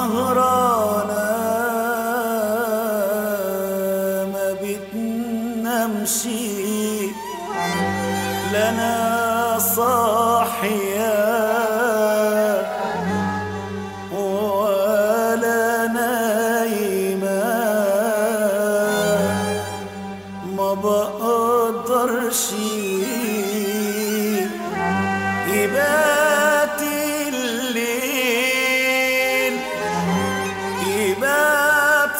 سهرانة ما بتنامش لنا صاحية ولا نايمة ما بقدرش يبات الليل يبات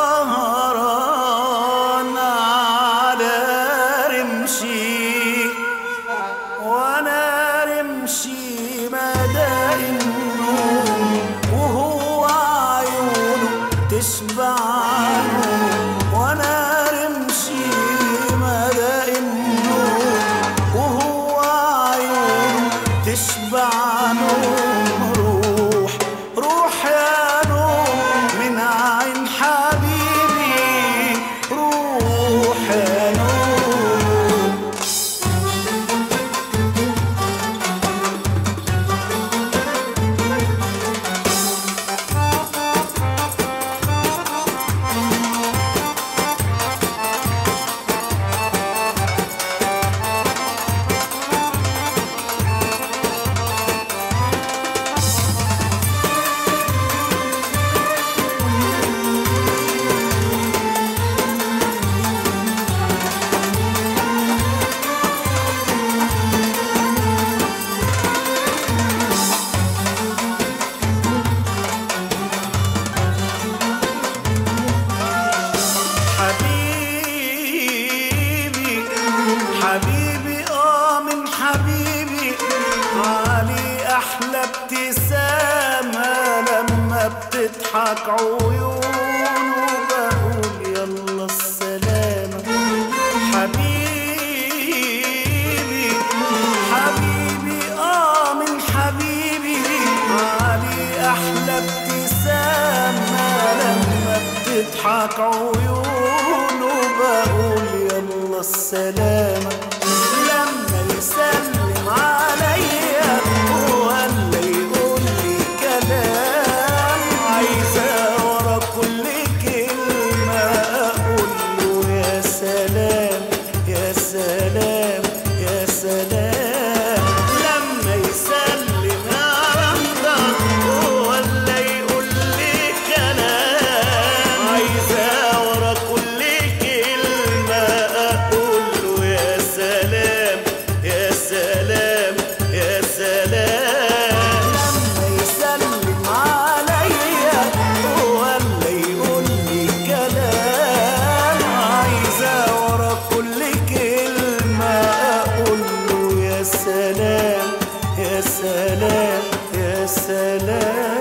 سهران على رمشي وانا رمشي مدى النوم وهو عيونه تشبع نوم وانا رمشي مدى النوم وهو عيونه تشبع نوم روح روح يا نوم من عين حبيبي روح يا نوم حبيبي حبيبي اه من حبيبي علي احلى ابتسامة لما بتضحك عيونه بقول يلا السلامة حبيبي حبيبي اه من حبيبي علي احلى ابتسامة لما بتضحك عيونه بقول يلا السلامة لما يسلم عليا ولا يقول لي كلام عايزة ورا كل كلمة أقول له يا سلام يا سلام يا سلام لما يسلم عندك ولا يقول لي كلام عايزة ورا كل كلمة أقول له يا سلام يا سلام يا سلام لما يسلم عليا ولا يقول لي كلام عايزة ورا كل كلمة أقول له يا سلام يا سلام يا سلام